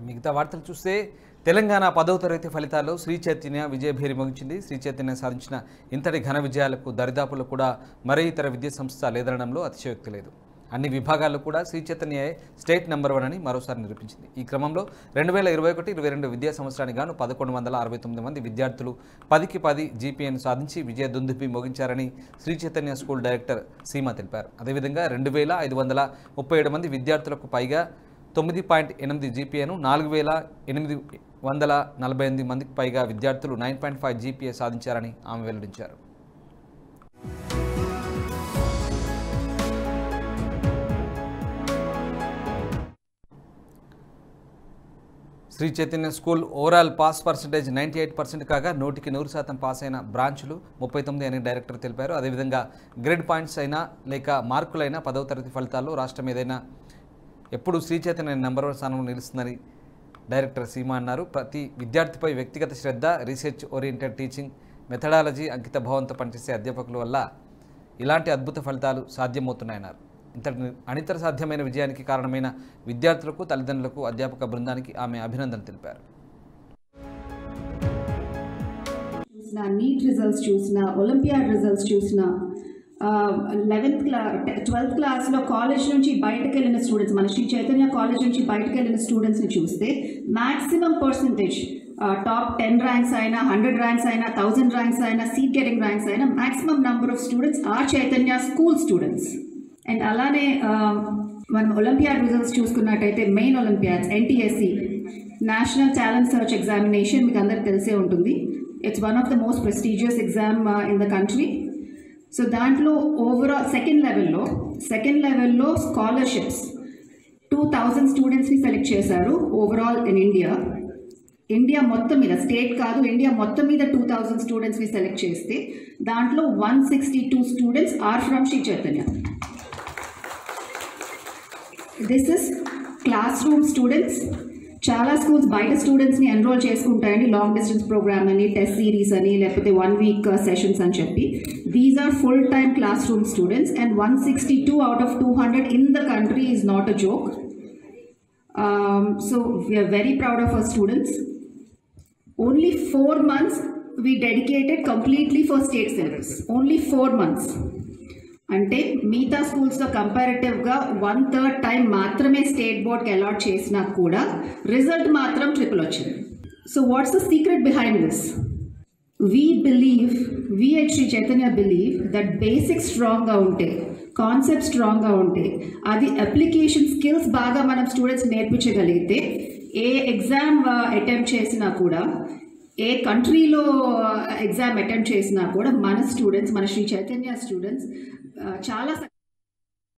మిగతా వార్తలు చూస్తే తెలంగాణ పదవ తరగతి ఫలితాల్లో శ్రీ చైతన్య విజయభేరి ముగించింది శ్రీ చైతన్య సాధించిన ఇంతటి ఘన విజయాలకు దరిదాపులు కూడా మరే ఇతర విద్యా సంస్థ లేదనడంలో అతిశయోక్తి లేదు అన్ని విభాగాల్లో కూడా Sri Chaitanya state number one అని మరోసారి నిరూపించింది ఈ క్రమంలో రెండు వేల ఇరవై ఒకటి ఇరవై రెండు విద్యా సంవత్సరానికి గాను పదకొండు వందల అరవై తొమ్మిది మంది విద్యార్థులు పదికి పది జీపీఎను సాధించి విజయ దుందుపి మోగించారని శ్రీ చైతన్య స్కూల్ డైరెక్టర్ సీమా తెలిపారు అదేవిధంగా రెండు వేల ఐదు వందల ముప్పై ఏడు మంది విద్యార్థులకు పైగా తొమ్మిది పాయింట్ ఎనిమిది జీపీఏను నాలుగు వేల ఎనిమిది వందల నలభై ఎనిమిది మందికి పైగా విద్యార్థులు నైన్ పాయింట్ ఫైవ్ జీపీఏ సాధించారని ఆమె వెల్లడించారు Sri Chaitanya school overall pass percentage ninety eight percent కాగా నూటికి నూరు శాతం పాస్ అయిన బ్రాంచ్లు ముప్పై తొమ్మిది అని డైరెక్టర్ తెలిపారు అదేవిధంగా గ్రేడ్ పాయింట్స్ అయినా లేక మార్కులైనా పదవ తరగతి ఫలితాల్లో రాష్ట్రం ఏదైనా ఎప్పుడు శ్రీ చైతన్య నెంబర్ వన్ స్థానంలో నిలుస్తుందని డైరెక్టర్ సీమా అన్నారు ప్రతి విద్యార్థిపై వ్యక్తిగత శ్రద్ధ రీసెర్చ్ ఓరియంటెడ్ టీచింగ్ మెథడాలజీ అంకిత భావంతో పనిచేసే అధ్యాపకుల వల్ల ఇలాంటి అద్భుత ఫలితాలు సాధ్యమవుతున్నాయన్నారు ఇంతటి అనితర సాధ్యమైన విజయానికి కారణమైన విద్యార్థులకు తల్లిదండ్రులకు అధ్యాపక బృందానికి ఆమె అభినందన తెలిపారు చూసిన నీట్ రిజల్ట్స్ చూసిన ఒలింపియాడ్ రిజల్ట్స్ చూసిన లెవెన్త్ క్లా ట్వెల్త్ క్లాస్లో కాలేజ్ నుంచి బయటకు వెళ్ళిన స్టూడెంట్స్ మన శ్రీ చైతన్య కాలేజ్ నుంచి బయటకు వెళ్ళిన స్టూడెంట్స్ని చూస్తే maximum percentage top ten ranks అయినా హండ్రెడ్ ర్యాంక్స్ అయినా థౌజండ్ ర్యాంక్స్ అయినా సీట్ గెటింగ్ ర్యాంక్స్ అయినా maximum number of students are Chaitanya school students and అలానే uh, మనం ఒలింపియాడ్ రిజల్ట్స్ చూసుకున్నట్టయితే main olympiads NTSC national talent search examination మీకు అందరికి తెలిసే ఉంటుంది it's one of the most prestigious exam in the country so దాంట్లో overall second లెవెల్లో second లెవెల్లో స్కాలర్షిప్స్ టూ థౌజండ్ స్టూడెంట్స్ని సెలెక్ట్ చేశారు ఓవరాల్ ఇన్ ఇండియా ఇండియా మొత్తం మీద స్టేట్ కాదు ఇండియా మొత్తం మీద టూ థౌజండ్ స్టూడెంట్స్ని సెలెక్ట్ చేస్తే దాంట్లో one sixty two students are from Sri Chaitanya this is classroom students చాలా స్కూల్స్ బయట స్టూడెంట్స్ని ఎన్రోల్ చేసుకుంటాయండి లాంగ్ డిస్టెన్స్ ప్రోగ్రామ్ అని టెస్ట్ సిరీస్ అని లేకపోతే వన్ వీక్ సెషన్స్ అని చెప్పి these are full time classroom students and one sixty two out of two hundred in the country is not a joke so we are very proud of our students only four months we dedicated completely for state syllabus only four months అంటే మిగతా స్కూల్స్తో కంపారిటివ్గా one third time మాత్రమే state బోర్డ్కి allot చేసినా కూడా result మాత్రం triple వచ్చింది so what's the secret behind this we believe we at Sri Chaitanya believe that basic స్ట్రాంగ్గా ఉంటే కాన్సెప్ట్ స్ట్రాంగ్గా ఉంటే అది అప్లికేషన్ స్కిల్స్ బాగా మనం స్టూడెంట్స్ నేర్పించగలిగితే ఏ ఎగ్జామ్ అటెంప్ట్ చేసినా కూడా ఏ కంట్రీలో ఎగ్జామ్ అటెంప్ట్ చేసినా కూడా మన స్టూడెంట్స్ మన శ్రీ చైతన్య స్టూడెంట్స్ చాలా